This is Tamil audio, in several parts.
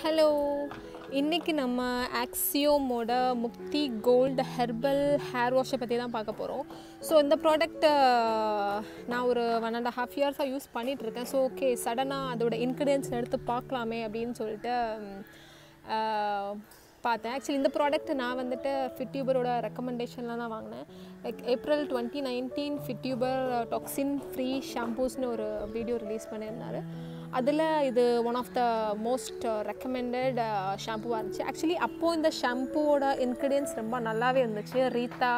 ஹலோ இன்றைக்கி நம்ம ஆக்சியோமோட முக்தி கோல்டு ஹெர்பல் ஹேர் வாஷை பற்றி தான் பார்க்க போகிறோம் ஸோ இந்த ப்ராடக்ட் நான் ஒரு ஒன் அண்ட் ஹாஃப் இயர்ஸாக யூஸ் பண்ணிகிட்ருக்கேன் ஸோ ஓகே சடனாக அதோட இன்க்ரீடியன்ஸ் எடுத்து பார்க்கலாமே அப்படின்னு சொல்லிட்டு ஆஹ், பார்த்தேன் ஆக்சுவலி இந்த ப்ராடக்ட் நான் வந்துட்டு ஃபிட்யூபரோட ரெக்கமெண்டேஷனில் தான் வாங்கினேன் like April twenty nineteen FitTuber toxin free ஷாம்பூஸ்னு ஒரு வீடியோ ரிலீஸ் பண்ணியிருந்தாரு அதில் இது one of the most recommended ஷாம்புவாக இருந்துச்சு ஆக்சுவலி அப்போது இந்த ஷாம்புவோட இன்க்ரீடியன்ஸ் ரொம்ப நல்லாவே இருந்துச்சு ரீத்தா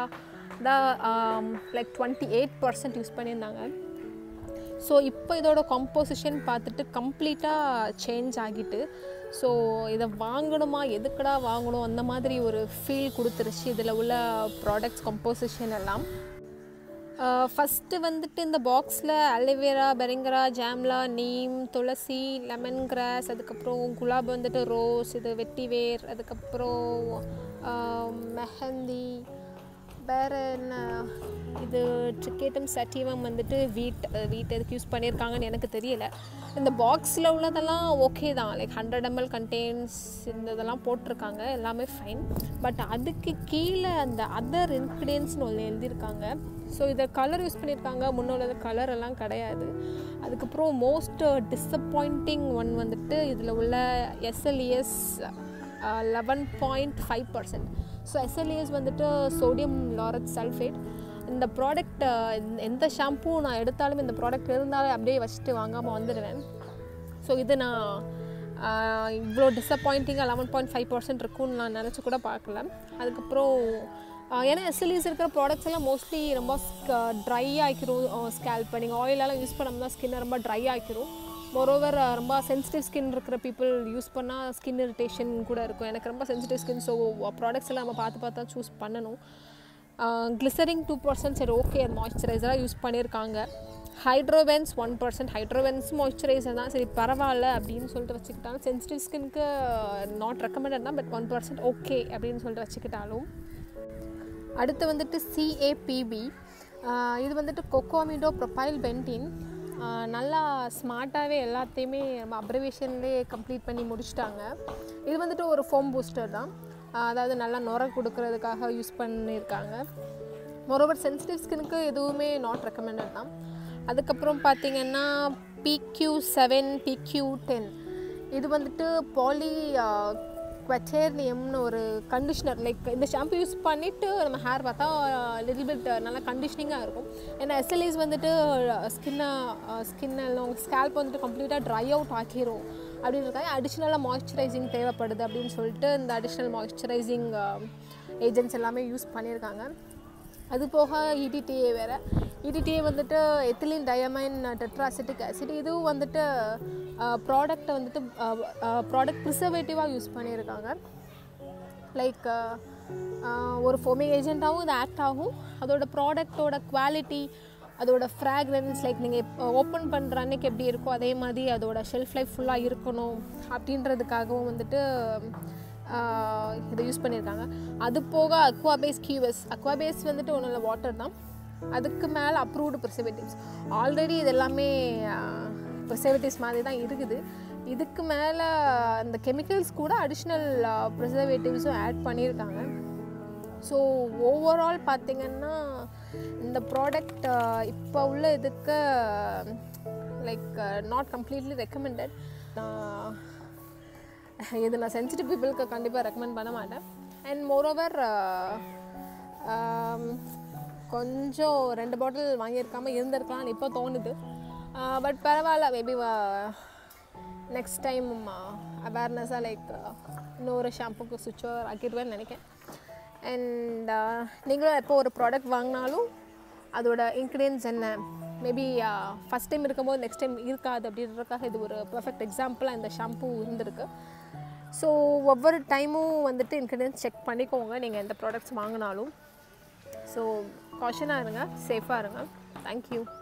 தான் like twenty eight percent use பண்ணியிருந்தாங்க ஸோ இப்போ இதோட காம்போசிஷன் பார்த்துட்டு கம்ப்ளீட்டாக சேஞ்ச் ஆகிட்டு ஸோ இதை வாங்கணுமா எதுக்குடா வாங்கணும் அந்த மாதிரி ஒரு ஃபீல் கொடுத்துருச்சு இதில் உள்ள ப்ராடக்ட்ஸ் கம்போசிஷன் எல்லாம் ஃபஸ்ட்டு வந்துட்டு இந்த பாக்ஸில் அலோவேரா பெரிங்கரா ஜாம்லா நீம் துளசி லெமன் கிராஸ் அதுக்கப்புறம் குலாப் வந்துட்டு ரோஸ் இது வெட்டிவேர் அதுக்கப்புறம் ஆஹ், மெஹந்தி வேறு என்ன இது ட்ரிக்கேட்டம் சட்டிவம் வந்துட்டு வீட் வீட் எதுக்கு யூஸ் பண்ணியிருக்காங்கன்னு எனக்கு தெரியல இந்த பாக்ஸில் உள்ளதெல்லாம் ஓகே தான் லைக் ஹண்ட்ரட் எம்எல் கண்டெய்ன்ஸ் இந்த இதெல்லாம் போட்டிருக்காங்க எல்லாமே ஃபைன் பட் அதுக்கு கீழே அந்த அதர் இன்க்ரீடியன்ஸ்னு ஒன்று எழுதியிருக்காங்க ஸோ இதை கலர் யூஸ் பண்ணியிருக்காங்க முன்னோட கலர் எல்லாம் கிடையாது அதுக்கப்புறம் மோஸ்ட் டிஸப்பாயிண்டிங் ஒன் வந்துட்டு இதில் உள்ள SLES eleven point five percent so SLES வந்துட்டு சோடியம் லாரத் சல்ஃபேட் இந்த ப்ராடக்ட் எந்த ஷாம்பூ நான் எடுத்தாலும் இந்த ப்ராடக்ட் இருந்தாலும் அப்படியே வச்சுட்டு வாங்காமல் வந்துடுவேன் ஸோ இது நான் ஆஹ், இவ்வளோ டிஸப்பாயிண்டிங்காக லெவன் பாயிண்ட் ஃபைவ் பர்சன்ட் இருக்கும்னு நான் நினச்சி கூட பார்க்கல அதுக்கப்புறம் ஆஹ், ஏன்னா எஸ்எல்இஸ் இருக்கிற ப்ராடக்ட்ஸ் எல்லாம் மோஸ்ட்லி ரொம்ப ட்ரை ஆக்கிரும் ஸ்கேல்ப் நீங்கள் ஆயிலெல்லாம் யூஸ் பண்ணோம்னா ஸ்கின்னை ரொம்ப ட்ரை ஆக்கிரும் மோரோவர் ரொம்ப சென்சிட்டிவ் ஸ்கின் இருக்கிற பீப்புள் யூஸ் பண்ணால் ஸ்கின் இரிட்டேஷன் கூட இருக்கும் எனக்கு ரொம்ப சென்சிட்டிவ் ஸ்கின் ஸோ ப்ராடக்ட்ஸ் எல்லாம் நம்ம பார்த்து பார்த்து தான் சூஸ் பண்ணணும் கிளிசரிங் டூ பர்சன்ட் சரி ஓகே அது மாய்ஸ்சரைசராக யூஸ் பண்ணியிருக்காங்க hydrovance one percent hydrovance moisturiser தான் சரி பரவாயில்ல அப்படின்னு சொல்லிட்டு வச்சுக்கிட்டாலும் சென்சிட்டிவ் ஸ்கின்க்கு நாட் ரெக்கமெண்டட் தான் பட் ஒன் பர்சன்ட் ஓகே அப்படின்னு சொல்லிட்டு வச்சுக்கிட்டாலும் அடுத்து வந்துட்டு சிஏபிபி இது வந்துட்டு கொக்கோமிடோ ப்ரொபைல் பென்டின் நல்லா ஸ்மார்ட்டாகவே எல்லாத்தையுமே நம்ம அப்ரவேஷன்லேயே கம்ப்ளீட் பண்ணி முடிச்சிட்டாங்க இது வந்துட்டு ஒரு ஃபோம் பூஸ்டர் தான் ஆஹ் அதாவது நல்லா நுர கொடுக்கறதுக்காக யூஸ் பண்ணியிருக்காங்க மொரோவர் சென்சிட்டிவ் ஸ்கினுக்கு எதுவுமே நாட் ரெக்கமெண்டட் தான் அதுக்கப்புறம் பார்த்தீங்கன்னா பிக்யூ செவன் பிக்யூ டென் இது வந்துட்டு பாலி குவச்சேர்னியம்னு ஒரு கண்டிஷ்னர் லைக் இந்த ஷாம்பு யூஸ் பண்ணிவிட்டு நம்ம ஹேர் பார்த்தா லிட்டில் பிட் நல்லா கண்டிஷனிங்காக இருக்கும் ஏன்னா எஸ்எல்இஸ் வந்துட்டு ஸ்கின்னை ஸ்கின்னில் உங்கள் ஸ்கேல்ப் வந்துட்டு கம்ப்ளீட்டாக ட்ரை அவுட் ஆக்கிரும் அப்படின்றதுக்காக அடிஷ்னலாக மாய்ஸ்சரைசிங் தேவைப்படுது அப்படின்னு சொல்லிட்டு இந்த அடிஷ்னல் மாய்ஸ்சரைசிங் ஏஜென்ட்ஸ் எல்லாமே யூஸ் பண்ணியிருக்காங்க அது போக இடிடிஏ வேறு இடிடிஏ வந்துட்டு எத்திலின் டயமைன் டெட்ராசிட்டிக் ஆசிட் இதுவும் வந்துட்டு ப்ராடக்டை வந்துட்டு ப்ராடக்ட் ப்ரிசர்வேட்டிவாக யூஸ் பண்ணியிருக்காங்க லைக் ஒரு ஃபோமிங் ஏஜென்ட்டாகவும் இது ஆக்ட் ஆகும் அதோட ப்ராடக்டோட குவாலிட்டி அதோட ஃப்ராக்ரன்ஸ் லைக் நீங்கள் ஓப்பன் பண்ணுற அன்னைக்கு எப்படி இருக்கோ அதே மாதிரி அதோட ஷெல்ஃப் லைஃப் ஃபுல்லாக இருக்கணும் அப்படின்றதுக்காகவும் வந்துட்டு ஆஹ், இதை யூஸ் பண்ணியிருக்காங்க அது போக அக்வாபேஸ் கியூஎஸ் அக்வாபேஸ் வந்துட்டு ஒன்றும் இல்லை வாட்டர் தான் அதுக்கு மேலே அப்ரூவ்டு ப்ரிசர்வேட்டிவ்ஸ் ஆல்ரெடி இது எல்லாமே ப்ரிசர்வேட்டிவ்ஸ் மாதிரி தான் இருக்குது இதுக்கு மேலே அந்த கெமிக்கல்ஸ் கூட அடிஷ்னல் ப்ரிசர்வேட்டிவ்ஸும் ஆட் பண்ணியிருக்காங்க ஸோ ஓவரால் பார்த்திங்கன்னா இந்த ப்ராடக்ட் இப்போ உள்ள இதுக்கு லைக் நாட் கம்ப்ளீட்லி ரெக்கமெண்டட் இது நான் சென்சிட்டிவ் பீப்புளுக்கு கண்டிப்பாக ரெக்கமெண்ட் பண்ண மாட்டேன் அண்ட் மோரோவர் கொஞ்சம் ரெண்டு பாட்டில் வாங்கியிருக்காம இருந்திருக்கலாம்னு இப்போ தோணுது பட் பரவாயில்ல மேபி நெக்ஸ்ட் டைம் அவேர்னஸாக லைக் இன்னொரு ஷாம்புக்கு சுவிட்ச் ஓவர் ஆக்கிடுவேன்னு நினைக்கிறேன் அண்ட் நீங்களும் எப்போ ஒரு ப்ராடக்ட் வாங்கினாலும் அதோட இன்க்ரீடியன்ஸ் என்ன மேபி ஃபஸ்ட் டைம் இருக்கும்போது நெக்ஸ்ட் டைம் இருக்காது அப்படின்றதுக்காக இது ஒரு பர்ஃபெக்ட் எக்ஸாம்பிளாக இந்த ஷாம்பு இருந்திருக்கு ஸோ ஒவ்வொரு டைமும் வந்துட்டு இன்க்ரீடியன்ஸ் செக் பண்ணிக்கோங்க நீங்கள் எந்த ப்ராடக்ட்ஸ் வாங்கினாலும் ஸோ காஷனாக இருங்க சேஃபாக இருங்க தேங்க்யூ